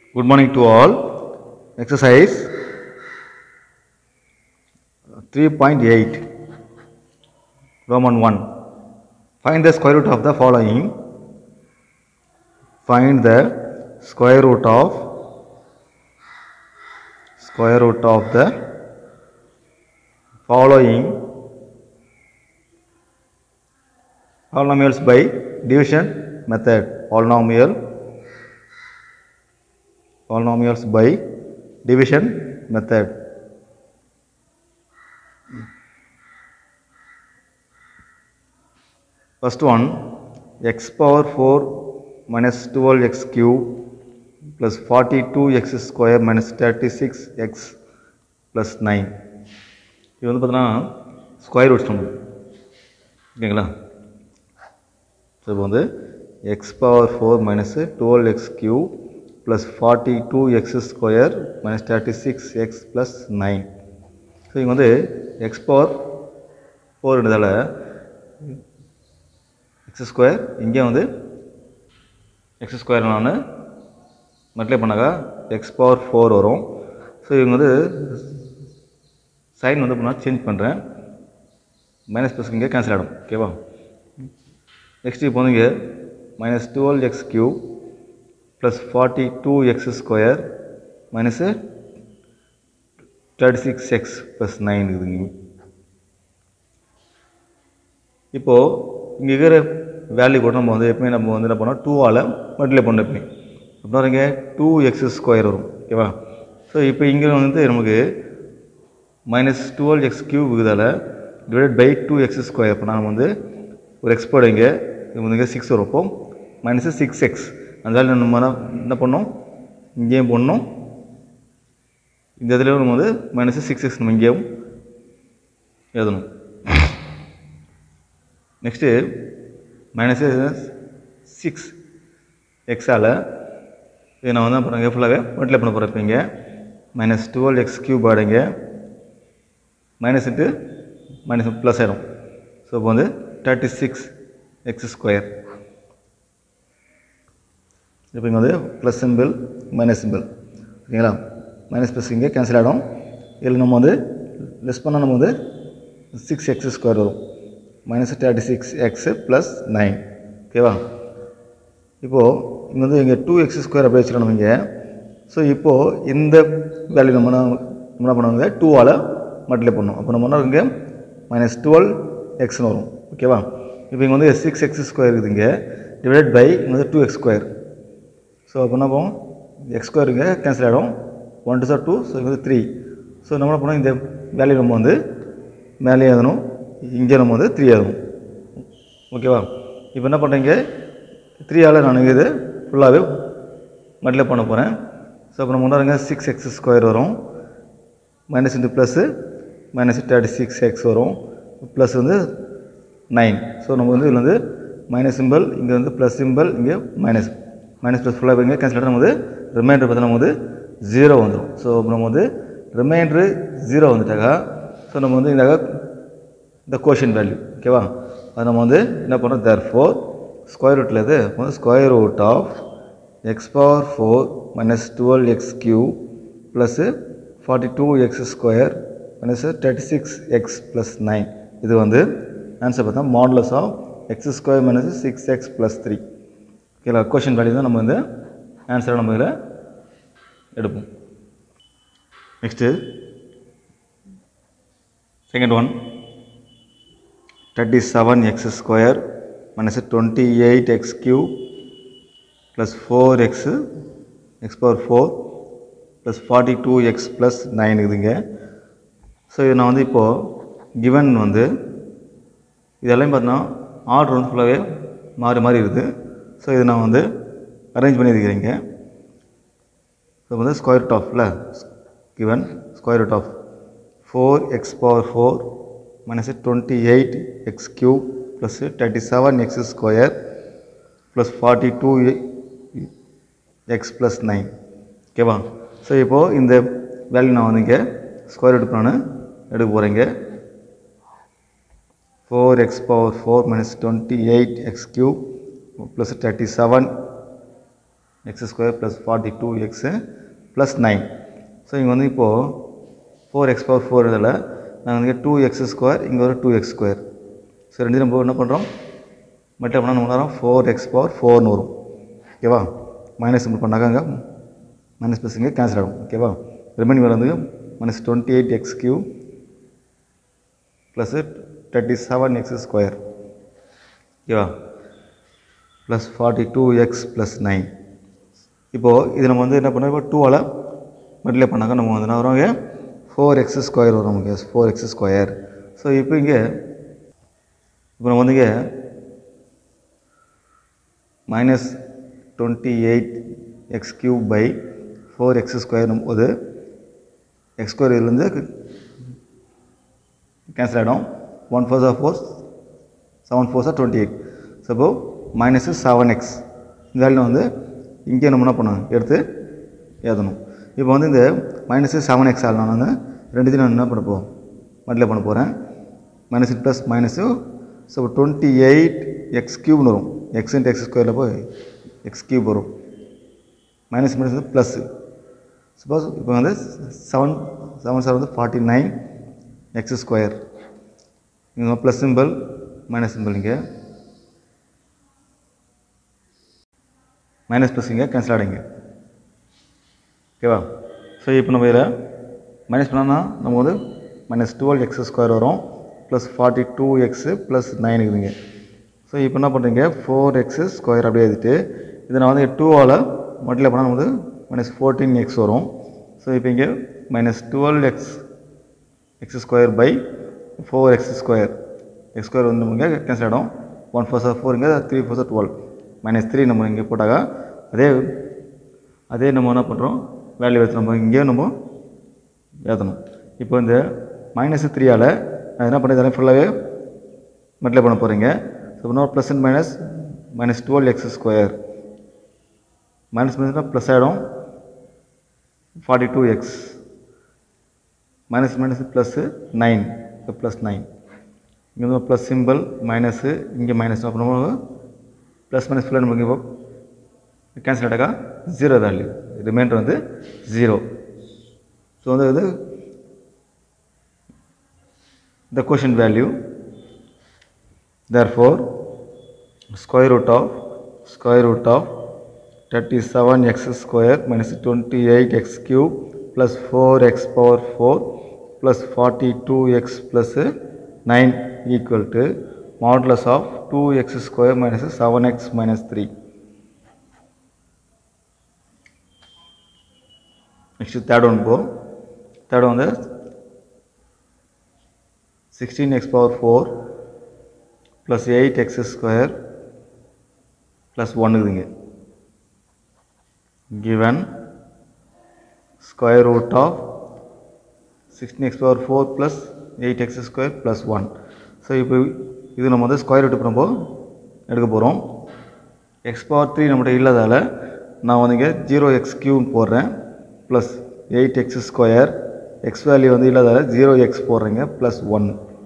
Good morning to all. Exercise 3.8 Roman 1. Find the square root of the following. Find the square root of square root of the following polynomials by division method. Polynomial polynomials by division method. First one x power 4 minus 12x cube plus 42x square minus 36x plus 9 இது வந்து பார்த்தீங்கன்னா square roots நம்ம ஓகேங்களா so இப்போ வந்து x power four minus twelve x cube plus forty two x square minus thirty six x plus nine so இங்கே வந்து x power ஃபோர்ன்றதால எக்ஸ் ஸ்கொயர் இங்கே வந்து எக்ஸ் ஸ்கொயர் நான் மல்டிப்ளை பண்ணாக்கா எக்ஸ் பவர் ஃபோர் வரும் ஸோ இவங்க வந்து சைன் வந்து நான் சேஞ்ச் பண்ணுறேன் மைனஸ் ப்ளஸ் இங்கே கேன்சல் ஆகிடும் ஓகேவா நெக்ஸ்ட் இப்போ வந்து இங்கே minus twelve x cube plus forty two x square minus thirty six x plus nine இருக்குதுங்க இப்போது இங்கே இருக்கிற வேல்யூ கூட நம்ம வந்து எப்பவுமே நம்ம வந்து என்ன பண்ணோம் டூவால் மல்டிப்ளை பண்ணோம் எப்பவுமே அப்படின்னா இங்கே டூ எக்ஸ் ஸ்கொயர் வரும் ஓகேவா ஸோ இப்போ இங்கே வந்து நமக்கு மைனஸ் டுவெல் எக்ஸ் கியூப் இதால் divide by two x square இப்போ நம்ம வந்து ஒரு எக்ஸ் போட இங்கே இது வந்து இங்கே சிக்ஸ் வரும் அப்போ மைனஸ் சிக்ஸ் எக்ஸ் அந்த வேல்யூ நம்ம என்ன- என்ன பண்ணோம் இங்கேயும் போடணும் இந்த இதில் நம்ம வந்து மைனஸ் சிக்ஸ் எக்ஸ் நம்ம இங்கேயும் எழுதணும் நெக்ஸ்ட்டு மைனஸ் சிக்ஸ் எக்ஸால் இது நான் வந்து என்ன பண்ணுறேன் ஃபுல்லாகவே மல்டிப்ளை பண்ண போகிறேன் இப்போ இங்கே மைனஸ் டுவெல் எக்ஸ் கியூப் ஆடுங்க மைனஸ் இன்ட்டு மைனஸ் ப்ளஸ் ஆகிடும் ஸோ இப்போ வந்து தேர்ட்டி சிக்ஸ் எக்ஸ் ஸ்கொயர் இப்போ இங்கே வந்து ப்ளஸ் சிம்பிள் மைனஸ் சிம்பிள் ஓகேங்களா மைனஸ் ப்ளஸ் இங்கே கேன்சல் ஆகிடும் இதில் நம்ம வந்து லெஸ் பண்ணால் நம்ம வந்து சிக்ஸ் எக்ஸ் ஸ்கொயர் வரும் minus thirty six x plus nine ஓகேவா இப்போது இங்கே வந்து இங்கே டூ எக்ஸ் ஸ்கொயர் அப்படி வச்சுக்கணும் இங்கே ஸோ இப்போது இந்த வேல்யூ நம்ம என்ன நம்ம என்ன பண்ணுவாங்க டூவால் மல்டிப்ளை பண்ணணும் அப்போ நம்ம என்ன இங்கே மைனஸ் டுவெல் எக்ஸ்னு வரும் ஓகேவா இப்போ இங்கே வந்து சிக்ஸ் எக்ஸ் ஸ்கொயர் இருக்குது இங்கே டிவைட் பை இங்கே வந்து டூ எக்ஸ் ஸ்கொயர் ஸோ அப்போ என்ன போகும் எக்ஸ் ஸ்கொயர் இங்கே கேன்சல் ஆகிடும் one two sir two so இங்கே வந்து த்ரீ ஸோ நம்ம என்ன பண்ணோம் இந்த வேல்யூ நம்ம வந்து மேலே எழுதணும் இங்கே நம்ம வந்து த்ரீ எழுதணும் ஓகேவா இப்போ என்ன பண்ணுறீங்க த்ரீயால் நான் இது ஃபுல்லாகவே மல்டிப்ளை பண்ண போகிறேன் ஸோ அப்போ நம்ம முன்னாடிங்க சிக்ஸ் எக்ஸ் ஸ்கொயர் வரும் minus into plus minus thirty six x வரும் ப்ளஸ் வந்து நைன் ஸோ நம்ம வந்து இதில் வந்து மைனஸ் சிம்பிள் இங்கே வந்து ப்ளஸ் சிம்பிள் இங்கே மைனஸ் மைனஸ் ப்ளஸ் ஃபுல்லாக இங்கே கேன்சல் நம்ம வந்து ரிமைண்டர் பார்த்தா நம்ம வந்து ஜீரோ வந்துடும் ஸோ நம்ம வந்து ரிமைண்டரு ஜீரோ வந்துட்டாக்கா ஸோ நம்ம வந்து இந்த இந்த கோஷன் வேல்யூ ஓகேவா அது நம்ம வந்து என்ன பண்ணுறோம் தேர் ஃபோர் ஸ்கொயர் ரூட்டில் இது அப்போ வந்து square root of x power four minus twelve x cube plus forty two x square minus thirty six x plus nine இது வந்து ஆன்சர் பார்த்தா modulus of x square minus six x plus three ஓகேங்களா question value தான் நம்ம வந்து ஆன்சரை நம்ம இதில் எடுப்போம் next second one thirty seven x square minus twenty eight x cube plus four x x power four plus forty two x plus nine இருக்குதுங்க so இது நான் வந்து இப்போது கிவன் வந்து இதெல்லாம் பார்த்தீங்கன்னா ஆர்டர் வந்து ஃபுல்லாகவே மாறி மாறி இருக்குது ஸோ இது நான் வந்து அரேஞ்ச் பண்ணியிருக்கிறேங்க ஸோ வந்து ஸ்கொயர் ரூட் ஆஃப்ல given square root of four x power four minus twenty eight x cube plus thirty seven x square plus forty two x plus nine ஓகேவா ஸோ இப்போது இந்த வேல்யூ நான் வந்து இங்கே ஸ்கொயர் ரூட் நான் எடுக்க போகிறேங்க four x power four minus twenty eight x cube plus thirty seven x square plus forty two x plus nine so இங்கே வந்து இப்போது ஃபோர் எக்ஸ் பவர் ஃபோர் இதில் நாங்கள் வந்து டூ எக்ஸ் ஸ்கொயர் இங்கே ஒரு டூ எக்ஸ் ஸ்கொயர் ஸோ ரெண்டு நம்ம என்ன பண்ணுறோம் மல்டிப்ளை பண்ணால் நம்ம வரும் ஃபோர் எக்ஸ் பவர் ஃபோர்னு வரும் ஓகேவா மைனஸ் சிம்பிள் பண்ணாக்க அங்கே மைனஸ் ப்ளஸ் இங்கே கேன்சல் ஆகும் ஓகேவா ரிமைனிங் வந்து minus twenty eight x cube plus thirty seven x square ஓகேவா plus forty two x plus nine இப்போது இது நம்ம வந்து என்ன பண்ணோம் இப்போ டூவால் மல்டிப்ளை பண்ணாக்க நம்ம வந்து என்ன வரும் இங்கே ஃபோர் எக்ஸ் ஸ்கொயர் வரும் நமக்கு ஃபோர் எக்ஸ் ஸ்கொயர் ஸோ இப்போ இங்கே இப்போ நம்ம வந்து இங்கே minus twenty eight x cube by four x ஸ்கொயர்னும் போது எக்ஸ் ஸ்கொயர் இதுலேருந்து கேன்சல் ஆகிடும் one four or four seven four or twenty eight so இப்போ மைனஸு செவன் எக்ஸ் இந்த வேலையில் வந்து இங்கே நம்ம என்ன பண்ணணும் எடுத்து எழுதணும் இப்போ வந்து இந்த மைனஸு செவன் எக்ஸ் ஆள் நான் வந்து ரெண்டுத்தையும் நான் என்ன பண்ண போகிறேன் மல்டிப்ளை பண்ண போகிறேன் minus plus minus so twenty eight x கியூப்னு வரும் எக்ஸ் இன்ட்டு எக்ஸ் ஸ்கொயரில் போய் எக்ஸ் கியூப் வரும் மைனஸ் மைனஸ் வந்து ப்ளஸ்ஸு சப்போஸ் இப்போ வந்து செவன் செவன் சார் வந்து ஃபார்ட்டி நைன் எக்ஸ் ஸ்கொயர் இங்கே ப்ளஸ் சிம்பிள் மைனஸ் சிம்பிள் இங்கே மைனஸ் ப்ளஸ் இங்கே கேன்சல் ஆகிடுங்க ஓகேவா ஸோ இப்போ நம்ம இதில் மைனஸ் பண்ணோம்னா நம்ம வந்து மைனஸ் டுவெல் எக்ஸ் ஸ்கொயர் வரும் plus forty two x plus nine இருக்குதுங்க ஸோ இப்போ என்ன பண்ணுறீங்க ஃபோர் எக்ஸு ஸ்கொயர் அப்படியே எழுதிட்டு இதை நான் வந்து டூவால் மல்டிப்ளை பண்ணால் வந்து மைனஸ் ஃபோர்டீன் எக்ஸ் வரும் ஸோ இப்போ இங்கே minus twelve x x square by four x square x square வந்து நம்ம இங்கே கேன்சல் ஆகிடும் ஒன் ஃபோர் சார் ஃபோர் இங்கே three four sir twelve minus three நம்ம இங்கே போட்டாங்க அதே அதே நம்ம என்ன பண்ணுறோம் வேல்யூ எடுத்து நம்ம இங்கேயும் நம்ம எழுதணும் இப்போ இந்த மைனஸ் த்ரீயால் நான் என்ன பண்ணி தரேன் ஃபுல்லாகவே மல்டிப்ளை பண்ண போகிறீங்க ஸோ இன்னொரு plus and minus minus twelve x square minus மைனஸ்னால் ப்ளஸ் ஆகிடும் forty two x minus minus plus nine இப்போ ப்ளஸ் நைன் இங்கே வந்து ப்ளஸ் சிம்பிள் மைனஸு இங்கே மைனஸ் அப்புறம் ப்ளஸ் மைனஸ் ஃபுல்லாக நமக்கு இப்போ கேன்சல் ஆகிட்டாக்கா ஜீரோ வேல்யூ ரிமைண்டர் வந்து ஜீரோ ஸோ வந்து இது the quotient value therefore square root of square root of 37 x square minus 28 x cube plus 4 x power 4 plus 42 x plus 9 equal to modulus of 2 x square minus 7 x minus 3 next third one go third one is 16x power 4 plus 8x square plus 1 இருக்குதுங்க given square root of 16x power 4 plus 8x square plus 1 so இப்போ இது நம்ம வந்து square root நம்ம எடுக்க போகிறோம் X power three நம்மகிட்ட இல்லாதால் நான் வந்து இங்கே ஜீரோ எக்ஸ் கியூன்னு போடுறேன் plus eight x square x value வந்து இல்லாதால் ஜீரோ எக்ஸ் போடுறேங்க ப்ளஸ் ஒன்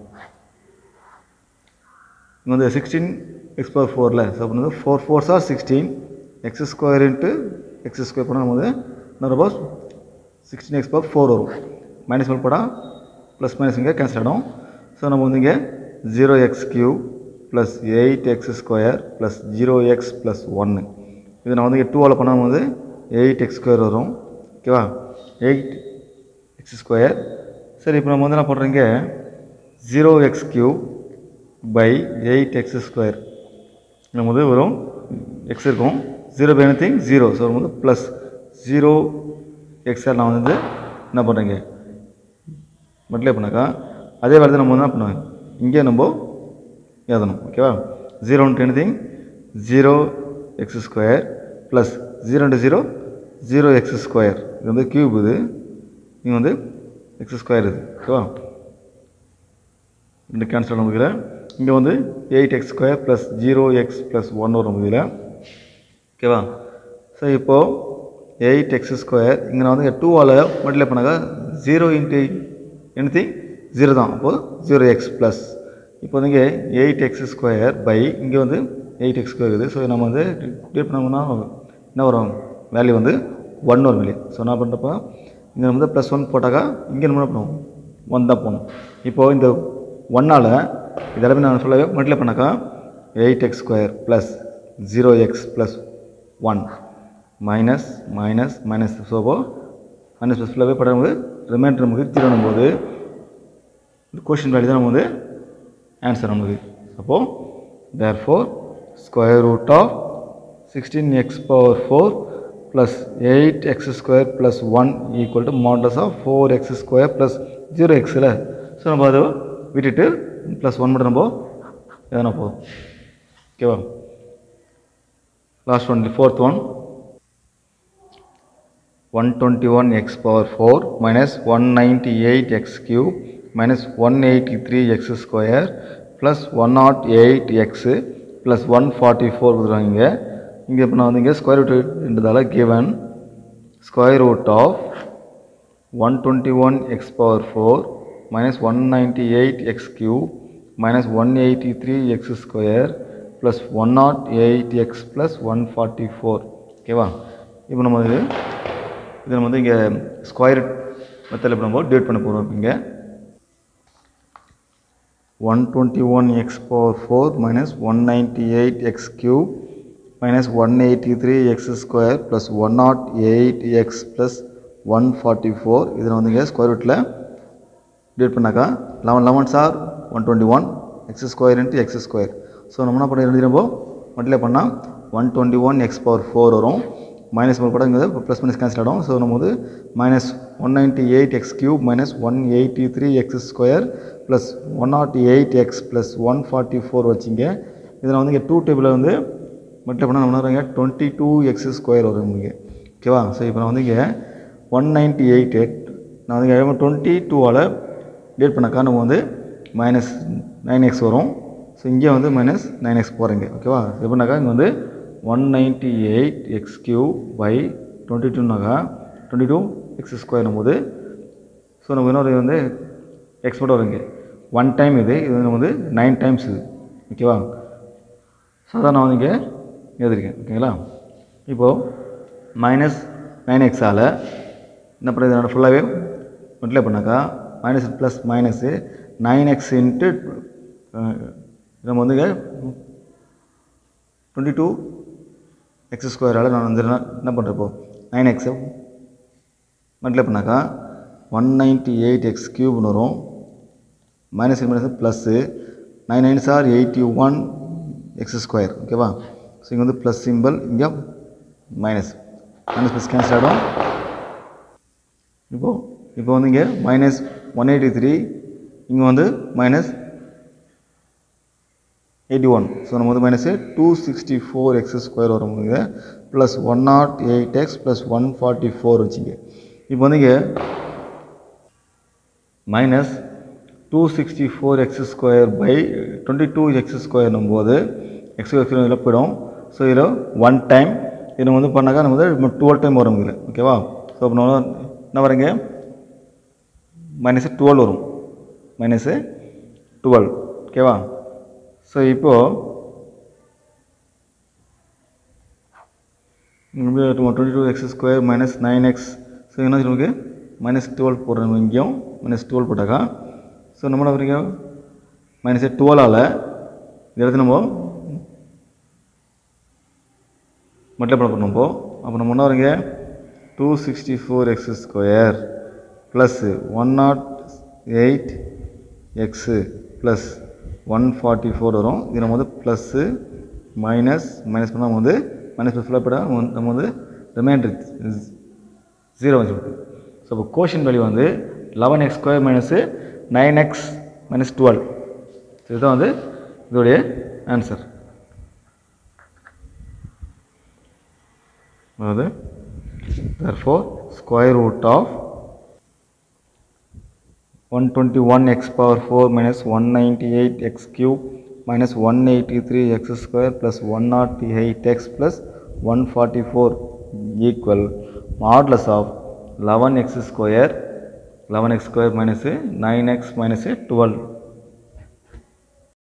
இங்கே வந்து சிக்ஸ்டீன் எக்ஸ் பவர் ஃபோரில் ஸோ அப்போ வந்து four fours are sixteen x square into x square பண்ணால் நம்ம வந்து இன்னொரு போஸ் சிக்ஸ்டீன் எக்ஸ் பவர் ஃபோர் வரும் மைனஸ் பண்ண போட்டால் ப்ளஸ் மைனஸ் இங்கே கேன்சல் ஆகிடும் ஸோ நம்ம வந்து இங்கே zero x cube plus eight x square plus zero x plus ஒன்று இது நான் வந்து இங்கே டூவால் பண்ணால் வந்து எயிட் எக்ஸ் ஸ்கொயர் வரும் ஓகேவா எயிட் எக்ஸ் ஸ்கொயர் சரி இப்போ நம்ம வந்து என்ன பண்ணுறீங்க zero x cube by eight x square நம்ம வந்து வரும் எக்ஸ் இருக்கும் zero by any zero so நம்ம வந்து ப்ளஸ் ஜீரோ எக்ஸ்ஆர் நான் வந்து என்ன பண்ணுறீங்க மல்டிப்ளை பண்ணாக்கா அதே வேலை நம்ம வந்து என்ன பண்ணுவோம் இங்கே நம்ம எழுதணும் ஓகேவா zero into any zero x square plus zero into zero zero x square இது வந்து கியூப் இது இங்கே வந்து எக்ஸ் ஸ்கொயர் இது ஓகேவா ரெண்டு கேன்சல் நமக்கு இங்கே வந்து eight x square plus zero x plus one வரும் இதில் ஓகேவா ஸோ இப்போது எயிட் எக்ஸ் ஸ்கொயர் இங்கே நான் வந்து டூவால் மல்டிப்ளை பண்ணாக்கா ஜீரோ இன்ட்டு எனிதிங் ஜீரோ தான் அப்போது ஜீரோ எக்ஸ் ப்ளஸ் இப்போ வந்து இங்கே எயிட் எக்ஸ் ஸ்கொயர் பை இங்கே வந்து எயிட் எக்ஸ் ஸ்கொயர் இருக்குது ஸோ நம்ம வந்து டிவைட் பண்ணோம்னா என்ன வரும் வேல்யூ வந்து ஒன் வரும் வெளியே ஸோ என்ன பண்ணுறப்போ இங்கே வந்து ப்ளஸ் ஒன் போட்டாக்கா இங்கே நம்ம என்ன பண்ணுவோம் ஒன் தான் போகணும் இப்போது இந்த ஒன்னால் இதெல்லாமே நான் சொல்லவே மல்டிப்ளை பண்ணாக்கா eight x square plus zero x plus one minus minus minus so அப்போ மைனஸ் ப்ளஸ் ஃபுல்லாகவே படும்போது ரிமைண்டர் நமக்கு ஜீரோனும் போது இந்த கொஷின் வேல்யூ தான் நம்ம வந்து ஆன்சர் நமக்கு அப்போது there four square root of sixteen x power four plus eight x square plus one equal to modulus of four x square plus zero எக்ஸில் ஸோ நம்ம அதை விட்டுட்டு ப்ளஸ் ஒன் மட்டும் நம்ம எதனா போதும் ஓகேவா last one fourth one 121x power 4 minus 198x cube minus 183x square plus 108x plus 144 கொடுத்துருவாங்க இங்கே இங்கே இப்போ நான் வந்து இங்கே ஸ்கொயர் ரூட்ன்றதால given square root of one twenty one x power four minus one ninety eight x cube minus one eighty three x square plus one nought eight x plus one forty four ஓகேவா இப்போ நம்ம இது இது நம்ம வந்து இங்கே square மெத்தடில் இப்போ நம்ம டிவைட் பண்ண போகிறோம் இங்கே one twenty one x power four minus one ninety eight x cube minus one eighty three x square plus one nought eight x plus one forty four இதில் வந்து இங்கே ஸ்கொயர் ரூட்டில் டிவைட் பண்ணாக்கா eleven eleven sir one twenty one x square into x square so நம்ம என்ன பண்ணி எழுதினப்போ multiply பண்ணால் one twenty one x power four வரும் மைனஸ் ஒரு கூட இங்கே ப்ளஸ் மைனஸ் கேன்சல் ஆகிடும் ஸோ நம்ம வந்து minus one ninety eight x cube minus one eighty three x square plus one nought eight x plus one forty four வச்சிங்க இதில் வந்து இங்கே டூ டேபிளில் வந்து மல்டிப்ளை பண்ணால் நம்ம வருங்க டுவெண்ட்டி டூ எக்ஸ் ஸ்கொயர் வரும் இங்கே ஓகேவா ஸோ இப்போ நான் வந்து இங்கே ஒன் நைன்ட்டி எயிட் எயிட் நான் வந்து இங்கே டுவெண்ட்டி டூவால் டேட் பண்ணாக்கா நம்ம வந்து மைனஸ் நைன் எக்ஸ் வரும் ஸோ இங்கே வந்து மைனஸ் நைன் எக்ஸ் போகிறீங்க ஓகேவா எப்படின்னாக்கா இங்கே வந்து one ninety eight x cube by twenty டூனாக்கா டுவெண்ட்டி டூ எக்ஸ் ஸ்கொயர் போது ஸோ நம்ம இன்னொரு வந்து எக்ஸ் மட்டும் வருங்க ஒன் டைம் இது இது நம்ம வந்து நைன் டைம்ஸ் இது ஓகேவா ஸோ அதான் நான் வந்து இங்கே எழுதிருக்கேன் ஓகேங்களா இப்போது மைனஸ் நைன் எக்ஸால் என்ன பண்ணுறது என்னோட ஃபுல்லாகவே மல்டிப்ளை பண்ணாக்கா minus plus minus nine x into நம்ம வந்து டுவெண்ட்டி டூ எக்ஸ் ஸ்கொயரால் நான் வந்து என்ன என்ன பண்ணுறப்போ நைன் எக்ஸை மல்டிப்ளை பண்ணாக்கா ஒன் நைன்ட்டி எயிட் எக்ஸ் க்யூப்னு வரும் minus minus plus nine nines are eighty one x square ஓகேவா ஸோ இங்கே வந்து ப்ளஸ் சிம்பிள் இங்கே மைனஸ் மைனஸ் ப்ளஸ் கேன்சல் ஆகிடும் இப்போது இப்போ வந்து இங்கே மைனஸ் ஒன் எயிட்டி த்ரீ இங்கே வந்து மைனஸ் எயிட்டி ஒன் ஸோ நம்ம வந்து minus two sixty four x square வரும் இங்கே plus one nought eight x plus one forty four வச்சுங்க இப்போ வந்து இங்கே minus two sixty four x square by twenty two x ஸ்கொயர்னும் போது எக்ஸ் எக்ஸ் இதில் போயிடும் ஸோ இதில் ஒன் டைம் இதில் வந்து பண்ணாக்கா நம்ம வந்து டுவெல் டைம் வரும் இதில் ஓகேவா ஸோ அப்போ நம்ம என்ன வரீங்க மைனஸு டுவெல் வரும் மைனஸு டுவெல் ஓகேவா ஸோ இப்போது twenty two x square minus nine x so என்ன நமக்கு மைனஸ் டுவெல் போடுறோம் இங்கேயும் மைனஸ் டுவெல் போட்டாக்கா ஸோ நம்ம என்ன வரீங்க மைனஸ் டுவெலால் இது எடுத்து நம்ம மல்டிப்ளை பண்ண பண்ணும்போது அப்போ நம்ம என்ன வரீங்க two sixty four x square plus one nought eight x plus one forty four வரும் இது நம்ம வந்து ப்ளஸ்ஸு மைனஸ் மைனஸ் பண்ணால் நம்ம வந்து மைனஸ் ப்ளஸ் ஃபுல்லாக போய்ட்டா நம்ம வந்து ரிமைண்டர் ஜீரோ வச்சுருக்கு ஸோ இப்போ கோஷன் வேல்யூ வந்து eleven x square minus nine x minus twelve so இதுதான் வந்து இதோடைய ஆன்சர் அதாவது therefore square root of 121 x power 4 minus 198 x cube minus 183 x square plus 108 x plus 144 equal modulus of 11 x square 11 x square minus 9 x minus 12